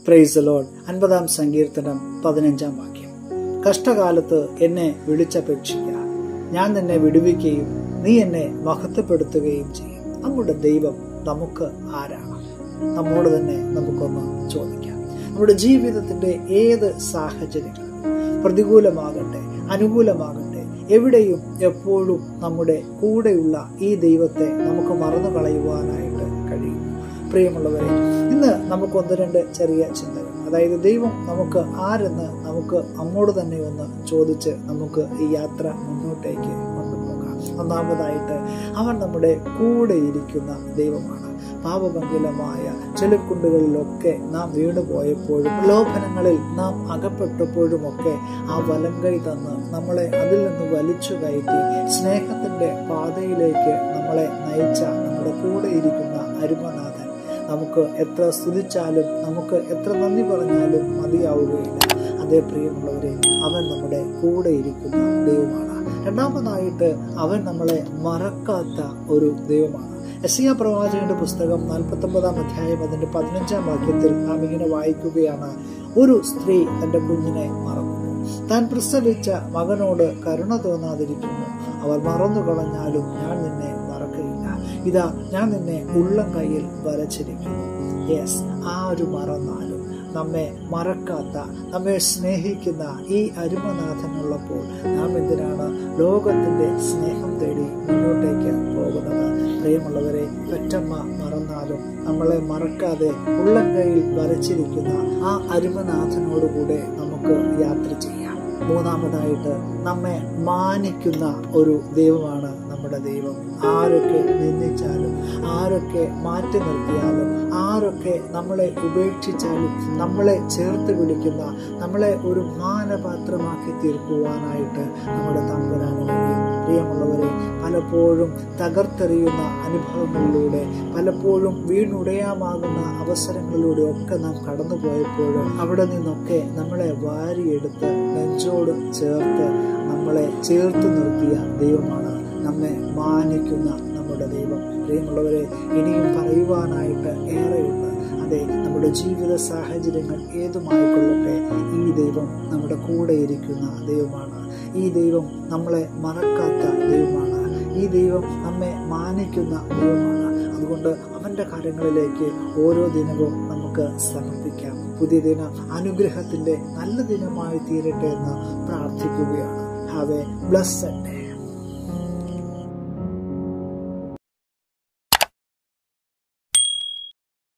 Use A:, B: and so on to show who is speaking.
A: price load അൻപതാം സങ്കീർത്തനം പതിനഞ്ചാം വാക്യം കഷ്ടകാലത്ത് എന്നെ വിളിച്ചപേക്ഷിക്കുക ഞാൻ നിന്നെ വിടുവിക്കുകയും നീ എന്നെ മഹത്വപ്പെടുത്തുകയും ചെയ്യും നമ്മുടെ ദൈവം നമുക്ക് ആരാണ് നമ്മോട് തന്നെ നമുക്കൊന്ന് ചോദിക്കാം നമ്മുടെ ജീവിതത്തിന്റെ ഏത് സാഹചര്യങ്ങളും പ്രതികൂലമാകട്ടെ അനുകൂലമാകട്ടെ എവിടെയും എപ്പോഴും നമ്മുടെ കൂടെയുള്ള ഈ ദൈവത്തെ നമുക്ക് മറന്നു കളയുവാനായിട്ട് കഴിയും പ്രിയമുള്ളവരെ ഇന്ന് നമുക്ക് ഒന്ന് രണ്ട് ചെറിയ ചിന്തകൾ അതായത് ദൈവം നമുക്ക് ആരെന്ന് നമുക്ക് നമ്മോട് തന്നെ ഒന്ന് ചോദിച്ച് നമുക്ക് ഈ യാത്ര മുന്നോട്ടേക്ക് കൊണ്ടുപോകാം ഒന്നാമതായിട്ട് അവൻ നമ്മുടെ കൂടെ ഇരിക്കുന്ന ദൈവമാണ് പാപമംഗലമായ ചെളിക്കുണ്ടുകളിലൊക്കെ നാം വീണുപോയപ്പോഴും ലോഭനങ്ങളിൽ നാം അകപ്പെട്ടപ്പോഴുമൊക്കെ ആ വലങ്കൈ തന്ന് നമ്മളെ അതിൽ നിന്ന് വലിച്ചു കയറ്റി സ്നേഹത്തിന്റെ പാതയിലേക്ക് നമ്മളെ നയിച്ച നമ്മുടെ കൂടെ ഇരിക്കുന്ന അരുമനാഥൻ നമുക്ക് എത്ര സ്തുതിച്ചാലും നമുക്ക് എത്ര നന്ദി പറഞ്ഞാലും മതിയാവുകയില്ല അതേ പ്രിയമുള്ളവരെ അവൻ നമ്മുടെ കൂടെ ഇരിക്കുന്ന ദൈവമാണ് രണ്ടാമതായിട്ട് അവൻ നമ്മളെ മറക്കാത്ത ഒരു ദൈവമാണ് എസിയ പ്രവാചകന്റെ പുസ്തകം നാൽപ്പത്തൊമ്പതാം അധ്യായം അതിന്റെ പതിനഞ്ചാം വാക്യത്തിൽ നാം ഇങ്ങനെ വായിക്കുകയാണ് ഒരു സ്ത്രീ തന്റെ കുഞ്ഞിനെ മറക്കുന്നു താൻ പ്രസവിച്ച മകനോട് കരുണ തോന്നാതിരിക്കുന്നു അവർ മറന്നു കളഞ്ഞാലും ഞാൻ നിന്നെ മറക്കയില്ല ഇതാ ഞാൻ നിന്നെ ഉള്ളം കയ്യിൽ വരച്ചിരിക്കുന്നു യെസ് ആര് മറന്നാലും നമ്മെ മറക്കാത്ത നമ്മെ സ്നേഹിക്കുന്ന ഈ അരുമനാഥനുള്ളപ്പോൾ നാം എന്തിനാണ് ലോകത്തിന്റെ സ്നേഹം തേടി മുന്നോട്ടേക്ക് പോകുന്നത് പ്രിയമുള്ളവരെ പെറ്റമ്മ മറന്നാലും നമ്മളെ മറക്കാതെ ഉള്ളം കയ്യിൽ വരച്ചിരിക്കുന്ന ആ അരുമനാഥനോടുകൂടെ നമുക്ക് യാത്ര ചെയ്യാം മൂന്നാമതായിട്ട് നമ്മെ മാനിക്കുന്ന ഒരു ദൈവമാണ് നമ്മുടെ ദൈവം ആരൊക്കെ നിന്ദിച്ചാലും ആരൊക്കെ മാറ്റി നിർത്തിയാലും ആരൊക്കെ നമ്മളെ ഉപേക്ഷിച്ചാലും നമ്മളെ ചേർത്ത് വിളിക്കുന്ന നമ്മളെ ഒരു മാനപാത്രമാക്കി തീർക്കുവാനായിട്ട് നമ്മുടെ തമ്പുരാന് കഴിയും പ്രിയമുള്ളവരെ പലപ്പോഴും തകർത്തെറിയുന്ന അനുഭവങ്ങളിലൂടെ പലപ്പോഴും വീണുടയാമാകുന്ന അവസരങ്ങളിലൂടെ ഒക്കെ നാം കടന്നുപോയപ്പോഴും അവിടെ നിന്നൊക്കെ നമ്മളെ വാരിയെടുത്ത് നെഞ്ചോട് ചേർത്ത് നമ്മളെ ചേർത്ത് നിർത്തിയ ദൈവമാണ് നമ്മെ മാനിക്കുന്ന നമ്മുടെ ദൈവം പ്രിയമുള്ളവരെ ഇനിയും പറയുവാനായിട്ട് ഏറെയുണ്ട് അതെ നമ്മുടെ ജീവിത സാഹചര്യങ്ങൾ ഏതുമായിക്കൊള്ളട്ടെ ഈ ദൈവം നമ്മുടെ കൂടെ ഇരിക്കുന്ന ദൈവമാണ് ഈ ദൈവം നമ്മളെ മറക്കാത്ത ദൈവമാണ് ഈ ദൈവം നമ്മെ മാനിക്കുന്ന ദൈവമാണ് അതുകൊണ്ട് അവൻ്റെ കാര്യങ്ങളിലേക്ക് ഓരോ ദിനവും നമുക്ക് സമർപ്പിക്കാം പുതിയ ദിനം അനുഗ്രഹത്തിൻ്റെ നല്ല ദിനമായി തീരട്ടെ എന്ന് പ്രാർത്ഥിക്കുകയാണ് ഹാവ് എ ബ്ലസ്സഡ് ഡേ